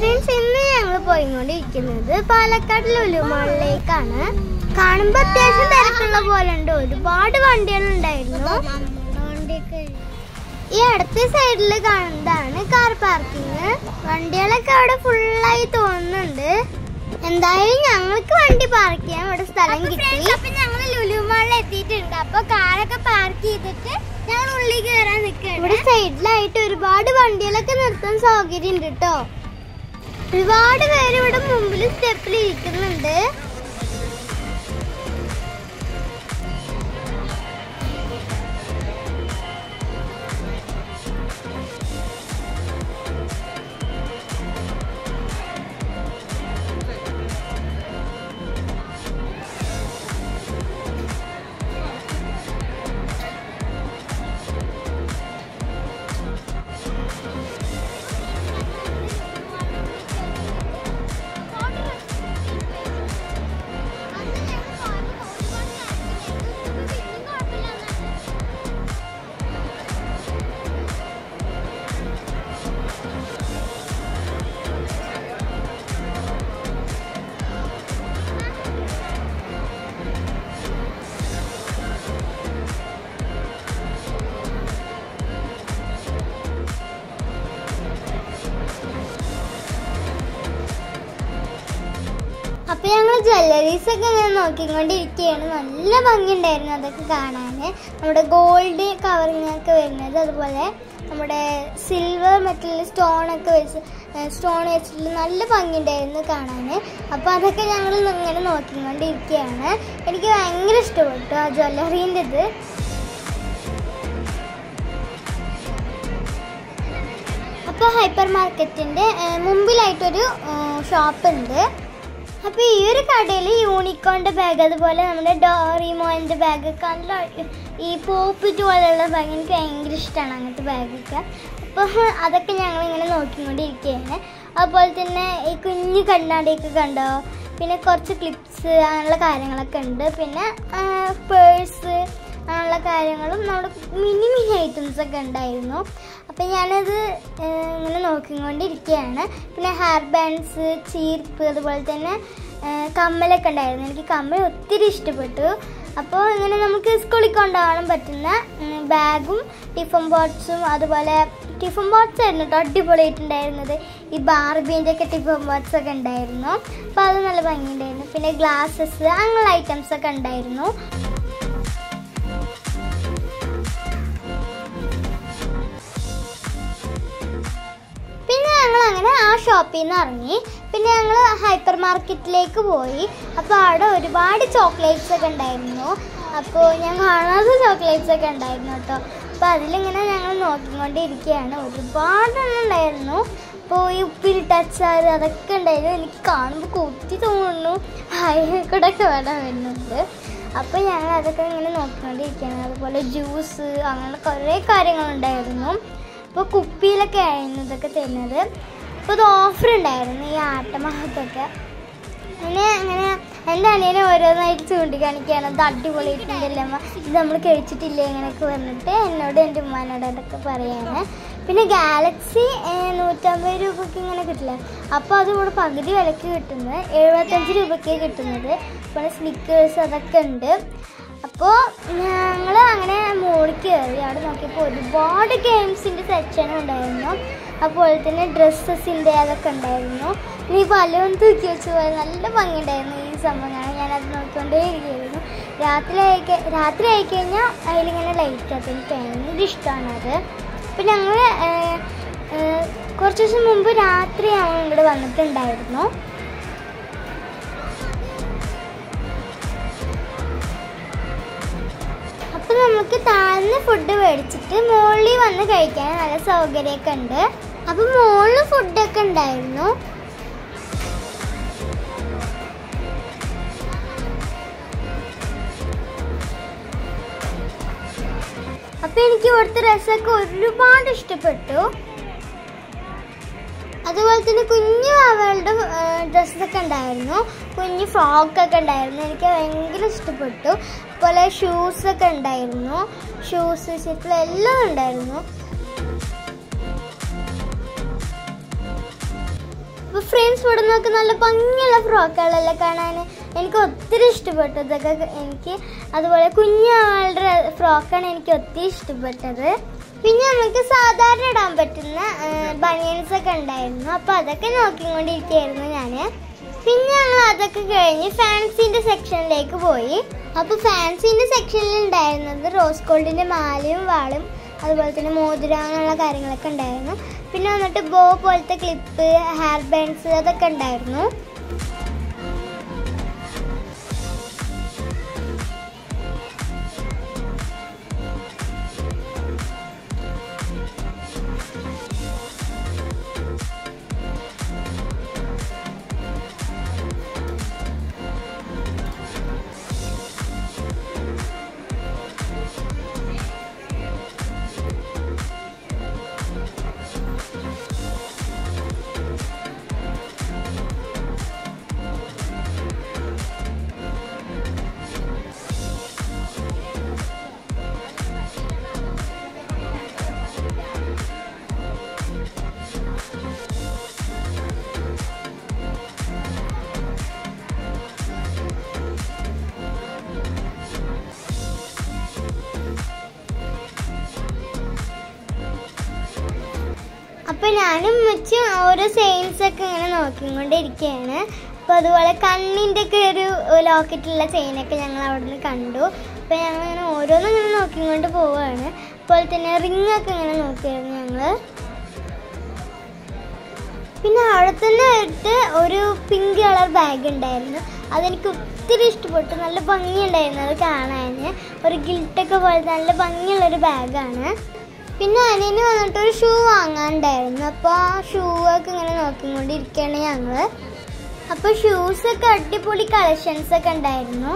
friends ഇന്ന് ഞങ്ങൾ പോയിക്കൊണ്ടിരിക്കുന്നത് പാലക്കാട് ലുലുമാളിലേക്കാണ് കാണുമ്പോ അത്യാവശ്യം തിരക്കുള്ള പോലെ ഉണ്ട് ഒരുപാട് വണ്ടികൾ ഉണ്ടായിരുന്നു ഈ അടുത്ത സൈഡിൽ കാണുന്നതാണ് കാർ പാർക്കിംഗ് വണ്ടികളൊക്കെ അവിടെ ഫുള്ളായി തോന്നുന്നുണ്ട് എന്തായാലും ഞങ്ങൾക്ക് വണ്ടി പാർക്ക് ചെയ്യാൻ ഇവിടെ സ്ഥലം കിട്ടി അപ്പൊ ഞങ്ങൾ ലുലുമാളിൽ എത്തിയിട്ടുണ്ട് അപ്പൊ കാറൊക്കെ പാർക്ക് ചെയ്തിട്ട് ഞങ്ങൾ ഉള്ളിൽ കയറാൻ നിൽക്കുകയാണ് ഇവിടെ സൈഡിലായിട്ട് ഒരുപാട് വണ്ടികളൊക്കെ നിർത്താൻ സൗകര്യം ഉണ്ട് കേട്ടോ ഒരുപാട് പേര് ഇവിടെ മുമ്പിൽ സ്റ്റെപ്പിൽ ഇരിക്കുന്നുണ്ട് അപ്പൊ ഞങ്ങൾ ജ്വല്ലറീസ് ഒക്കെ ഇങ്ങനെ നോക്കിക്കൊണ്ടിരിക്കുകയാണ് നല്ല ഭംഗിയുണ്ടായിരുന്നു അതൊക്കെ കാണാന് നമ്മുടെ ഗോൾഡ് കവറിങ് ഒക്കെ വരുന്നത് അതുപോലെ നമ്മുടെ സിൽവർ മെറ്റൽ സ്റ്റോൺ ഒക്കെ വെച്ച് സ്റ്റോൺ വെച്ചിട്ട് നല്ല ഭംഗിയുണ്ടായിരുന്നു കാണാന് അപ്പൊ അതൊക്കെ ഞങ്ങൾ ഇങ്ങനെ നോക്കിക്കൊണ്ടിരിക്കുകയാണ് എനിക്ക് ഭയങ്കര ഇഷ്ടപ്പെട്ടു ആ ജ്വല്ലറീൻ്റെ ഇത് അപ്പോൾ ഹൈപ്പർ മാർക്കറ്റിൻ്റെ മുമ്പിലായിട്ടൊരു ഷോപ്പ് ഉണ്ട് അപ്പോൾ ഈ ഒരു കടയിൽ യൂണിക്കോണിൻ്റെ ബാഗ് അതുപോലെ നമ്മുടെ ഡോറിമോൻ്റെ ബാഗ് ഒക്കെ നല്ല ഈ പോപ്പിറ്റ് പോലെയുള്ള ബാഗ് എനിക്ക് ഭയങ്കര ഇഷ്ടമാണ് അങ്ങനത്തെ ബാഗൊക്കെ അപ്പോൾ അതൊക്കെ ഞങ്ങളിങ്ങനെ നോക്കിക്കൊണ്ടിരിക്കുകയാണ് അതുപോലെ തന്നെ ഈ കുഞ്ഞു കണ്ണാടിയൊക്കെ കണ്ടോ പിന്നെ കുറച്ച് ക്ലിപ്സ് അങ്ങനെയുള്ള കാര്യങ്ങളൊക്കെ ഉണ്ട് പിന്നെ പേഴ്സ് അങ്ങനെയുള്ള കാര്യങ്ങളും നമ്മുടെ മിനി മിനി ഐറ്റംസ് ഒക്കെ ഉണ്ടായിരുന്നു അപ്പം ഞാനത് ഏഹ്, ഇങ്ങനെ നോക്കിക്കൊണ്ടിരിക്കുകയാണ് പിന്നെ ഹെയർ ബാൻഡ്സ് ചീർപ്പ് അതുപോലെ തന്നെ ഏഹ്, കമ്മലൊക്കെ ഉണ്ടായിരുന്നു എനിക്ക് കമ്മൽ ഒത്തിരി ഇഷ്ടപ്പെട്ടു അപ്പോൾ ഇങ്ങനെ നമുക്ക് സ്കൂളിൽ കൊണ്ടുപോകാൻ പറ്റുന്ന ഉം, ബാഗും ടിഫൻ ബോക്സും അതുപോലെ ടിഫൻ ബോക്സ് ആയിരുന്നു കേട്ടോ അടിപൊളിയായിട്ടുണ്ടായിരുന്നത് ഈ ബാർബീൻ്റെ ഒക്കെ ടിഫൻ ബോക്സ് ഒക്കെ ഉണ്ടായിരുന്നു അപ്പോൾ അത് നല്ല ഭംഗിയുണ്ടായിരുന്നു പിന്നെ ഗ്ലാസസ് അങ്ങനെയുള്ള ഐറ്റംസ് ഒക്കെ ഉണ്ടായിരുന്നു പിന്നെ ഞങ്ങൾ അങ്ങനെ ആ ഷോപ്പിൽ നിന്ന് ഇറങ്ങി പിന്നെ ഞങ്ങൾ ഹൈപ്പർ മാർക്കറ്റിലേക്ക് പോയി അപ്പോൾ അവിടെ ഒരുപാട് ചോക്ലേറ്റ്സ് ഒക്കെ ഉണ്ടായിരുന്നു അപ്പോൾ ഞാൻ കാണാത്ത ചോക്ലേറ്റ്സ് ഒക്കെ ഉണ്ടായിരുന്നു കേട്ടോ അപ്പോൾ അതിലിങ്ങനെ ഞങ്ങൾ നോക്കിക്കൊണ്ടിരിക്കുകയാണ് ഒരുപാടെണ്ണം ഉണ്ടായിരുന്നു അപ്പോൾ ഈ ഉപ്പിലിട്ട അച്ചാർ അതൊക്കെ ഉണ്ടായിരുന്നു എനിക്ക് കാണുമ്പോൾ കുത്തി തോന്നുന്നു കൂടെ ഒക്കെ വേണം വരുന്നുണ്ട് അപ്പോൾ ഞങ്ങൾ അതൊക്കെ ഇങ്ങനെ നോക്കിക്കൊണ്ടിരിക്കുകയാണ് അതുപോലെ ജ്യൂസ് അങ്ങനെ കുറേ കാര്യങ്ങളുണ്ടായിരുന്നു അപ്പോൾ കുപ്പിയിലൊക്കെ ആയിരുന്നു ഇതൊക്കെ തരുന്നത് അപ്പോൾ ഇത് ഓഫർ ഉണ്ടായിരുന്നു ഈ ആട്ടമഹത്തൊക്കെ അങ്ങനെ അങ്ങനെ എൻ്റെ അനിയനെ ഓരോന്നായിട്ട് ചൂണ്ടിക്കാണിക്കുകയാണ് അത് അടിപൊളിയായിട്ടുണ്ടല്ലേ അമ്മ ഇത് നമ്മൾ കഴിച്ചിട്ടില്ലേ ഇങ്ങനെയൊക്കെ വന്നിട്ട് എന്നോട് എൻ്റെ ഉമ്മാനോട് അതൊക്കെ പറയാണ് പിന്നെ ഗാലക്സി നൂറ്റമ്പത് രൂപയ്ക്ക് ഇങ്ങനെ കിട്ടില്ല അപ്പോൾ അത് ഇവിടെ പകുതി വിലക്ക് കിട്ടുന്നത് എഴുപത്തഞ്ച് രൂപയ്ക്ക് കിട്ടുന്നത് പിന്നെ സ്നിക്കേഴ്സ് അതൊക്കെ ഉണ്ട് അപ്പോൾ ഞങ്ങൾ അങ്ങനെ മുകളിൽ കയറി അവിടെ നോക്കിയപ്പോൾ ഒരുപാട് ഗെയിംസിൻ്റെ സെക്ഷനും ഉണ്ടായിരുന്നു അതുപോലെ തന്നെ ഡ്രസ്സസിൻ്റെ അതൊക്കെ ഉണ്ടായിരുന്നു ഇനി ബലൂൺ തൂക്കി വെച്ച് പോയത് നല്ല ഭംഗിയുണ്ടായിരുന്നു ഈ സംഭവം കാണാൻ ഞാനത് നോക്കിക്കൊണ്ടേ ഇരിക്കുകയായിരുന്നു രാത്രി ആയി രാത്രി ആയിക്കഴിഞ്ഞാൽ അതിലിങ്ങനെ ലൈറ്റ് ആക്കും എനിക്ക് ഭയങ്കര ഇഷ്ടമാണ് അത് അപ്പം ഞങ്ങൾ കുറച്ച് ദിവസം മുമ്പ് രാത്രി ഞങ്ങൾ ഇങ്ങോട്ട് വന്നിട്ടുണ്ടായിരുന്നു അപ്പം നമുക്ക് താഴ്ന്ന ഫുഡ് മേടിച്ചിട്ട് മുകളിൽ വന്ന് കഴിക്കാൻ നല്ല സൗകര്യമൊക്കെ ഉണ്ട് അപ്പം മുകളിൽ ഫുഡൊക്കെ ഉണ്ടായിരുന്നു അപ്പം എനിക്ക് ഇവിടുത്തെ രസമൊക്കെ ഒരുപാട് ഇഷ്ടപ്പെട്ടു അതുപോലെ തന്നെ കുഞ്ഞു അവളുടെ ഡ്രസ്സൊക്കെ ഉണ്ടായിരുന്നു കുഞ്ഞു ഫ്രോക്കൊക്കെ ഉണ്ടായിരുന്നു എനിക്ക് ഭയങ്കര ഇഷ്ടപ്പെട്ടു അതുപോലെ ഷൂസൊക്കെ ഉണ്ടായിരുന്നു ഷൂസ് ചെരുപ്പ് എല്ലാം ഉണ്ടായിരുന്നു അപ്പോൾ ഫ്രണ്ട്സ് ഇവിടെ നോക്ക് നല്ല ഭംഗിയുള്ള ഫ്രോക്കുകളെല്ലാം കാണാൻ എനിക്ക് ഒത്തിരി ഇഷ്ടപ്പെട്ടു ഇതൊക്കെ എനിക്ക് അതുപോലെ കുഞ്ഞാളുടെ ഫ്രോക്കാണ് എനിക്ക് ഒത്തിരി ഇഷ്ടപ്പെട്ടത് പിന്നെ നമുക്ക് സാധാരണ ഇടാൻ പറ്റുന്ന ബനിയൻസ് ഒക്കെ ഉണ്ടായിരുന്നു അപ്പോൾ അതൊക്കെ നോക്കിക്കൊണ്ടിരിക്കുകയായിരുന്നു ഞാൻ പിന്നെ ഞങ്ങൾ അതൊക്കെ കഴിഞ്ഞ് ഫാൻസിന്റെ സെക്ഷനിലേക്ക് പോയി അപ്പോൾ ഫാൻസിന്റെ സെക്ഷനിൽ ഉണ്ടായിരുന്നത് റോസ് ഗോൾഡിന്റെ മാലയും വാളും അതുപോലെ തന്നെ മോതിരം അങ്ങനെയുള്ള കാര്യങ്ങളൊക്കെ ഉണ്ടായിരുന്നു പിന്നെ വന്നിട്ട് ബോ പോലത്തെ ക്ലിപ്പ് ഹെയർ ബാൻഡ്സ് അതൊക്കെ ഉണ്ടായിരുന്നു അപ്പൊ ഞാനും വെച്ചും ഓരോ സെയിൽസ് ഒക്കെ ഇങ്ങനെ നോക്കിക്കൊണ്ടിരിക്കുകയാണ് അപ്പൊ അതുപോലെ കണ്ണിന്റെ ഒക്കെ ഒരു ലോക്കറ്റിലുള്ള ചെയിനൊക്കെ ഞങ്ങൾ അവിടെ നിന്ന് കണ്ടു അപ്പൊ ഞങ്ങൾ ഇങ്ങനെ ഓരോന്നും ഇങ്ങനെ നോക്കിക്കൊണ്ട് പോവുകയാണ് അതുപോലെ തന്നെ റിംഗ് ഒക്കെ ഇങ്ങനെ നോക്കിയായിരുന്നു ഞങ്ങള് പിന്നെ അവിടെ തന്നെ ആയിട്ട് ഒരു പിങ്ക് കളർ ബാഗ് ഉണ്ടായിരുന്നു അതെനിക്ക് ഒത്തിരി ഇഷ്ടപ്പെട്ടു നല്ല ഭംഗിയുണ്ടായിരുന്നു അത് കാണാൻ ഒരു ഗിൽട്ടൊക്കെ പോലെ നല്ല ഭംഗിയുള്ളൊരു ബാഗാണ് പിന്നെ അനിയന് വന്നിട്ട് ഒരു ഷൂ വാങ്ങാനുണ്ടായിരുന്നു അപ്പോൾ ആ ഷൂ ഒക്കെ ഇങ്ങനെ നോക്കിക്കൊണ്ടിരിക്കുകയാണ് ഞങ്ങൾ അപ്പോൾ ഷൂസ് ഒക്കെ അടിപൊളി കളക്ഷൻസ് ഒക്കെ ഉണ്ടായിരുന്നു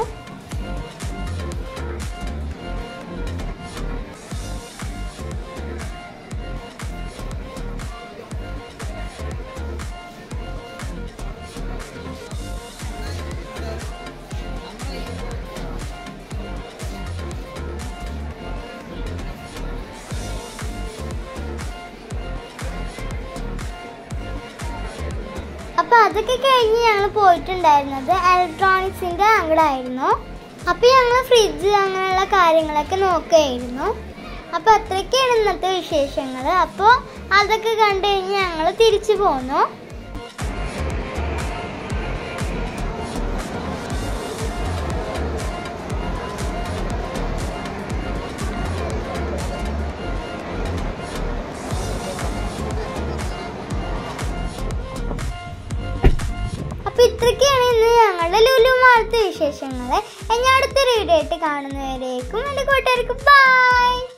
അപ്പൊ അതൊക്കെ കഴിഞ്ഞ് ഞങ്ങൾ പോയിട്ടുണ്ടായിരുന്നത് ഇലക്ട്രോണിക്സിന്റെ അങ്ങടായിരുന്നു അപ്പൊ ഞങ്ങൾ ഫ്രിഡ്ജ് അങ്ങനെയുള്ള കാര്യങ്ങളൊക്കെ നോക്കുകയായിരുന്നു അപ്പൊ അത്രയൊക്കെയാണ് ഇന്നത്തെ വിശേഷങ്ങൾ അപ്പോൾ അതൊക്കെ കണ്ടു കഴിഞ്ഞ് ഞങ്ങൾ തിരിച്ചു പോന്നു അപ്പൊ ഇത്രയൊക്കെയാണ് ഇന്ന് ഞങ്ങളുടെ ലുലു മാളത്തെ വിശേഷങ്ങൾ ഇനി അടുത്തൊരു വീഡിയോ ആയിട്ട് കാണുന്നവരേക്കും എൻ്റെ കൂട്ടുകാർക്ക് ബൈ